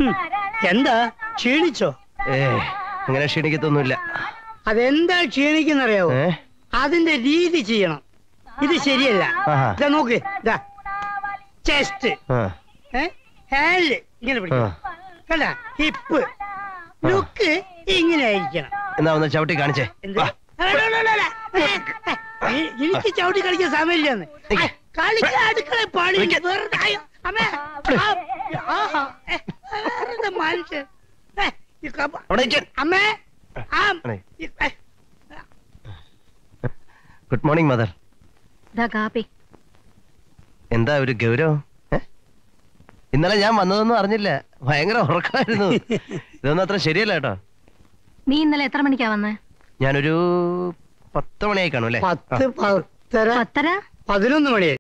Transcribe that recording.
ഹും, എന്താ ക്ഷീണിച്ചോ ഏ അങ്ങനെ ക്ഷീണിക്കത്തൊന്നുമില്ല അതെന്താ ക്ഷീണിക്കുന്നറിയാവോ ഏ അതിന്റെ രീതി ചെയ്യണം ഇത് ശരിയല്ല ആഹാ. ഇതാ നോക്ക് ഇതാ ചെസ്റ്റ് ആ ഹാൻഡ് ഇങ്ങനെ ആ. പിടിക്കണം കണ്ട ഹിപ്പ് ലുക്ക് ഇങ്ങനെ ആയിരിക്കണം എന്നാ ഒന്ന് ചവിട്ടി കാണിച്ചേ എന്ത്? വാ. അല്ല, അല്ല, അല്ല, അല്ല. എ- എനിക്ക് ചവിട്ടി കളിക്കാൻ സമയമില്ലെന്ന് നിക്ക്. കളിക്കാൻ അടുക്കള പാടി നിക്ക്. വെറുതെ അയ്യോ, അമ്മേ. ആ, ആഹാ. ഏ, വെറുതെ മനുഷ്യൻ ഏ, ഈ കപ്പ- അവിടെ ഇരിക്കാൻ. അമ്മേ ആ അണേ. ഈ, ഏ, ഗുഡ് മോർണിംഗ് മദർ ദാ കാപ്പി എന്താ ഒരു ഗൗരവം ഏ? ഇന്നലെ ഞാൻ വന്നതൊന്നും അറിഞ്ഞില്ല ഭയങ്കര ഉറക്കമായിരുന്നു ഇതൊന്നും അത്ര ശരിയല്ല കേട്ടോ നീ ഇന്നലെ എത്ര മണിക്കാ വന്നേ ഞാനൊരു പത്ത് മണിയായി കാണും അല്ലേ പത്ത് പത്തര പത്തര പതിനൊന്ന് മണിയായി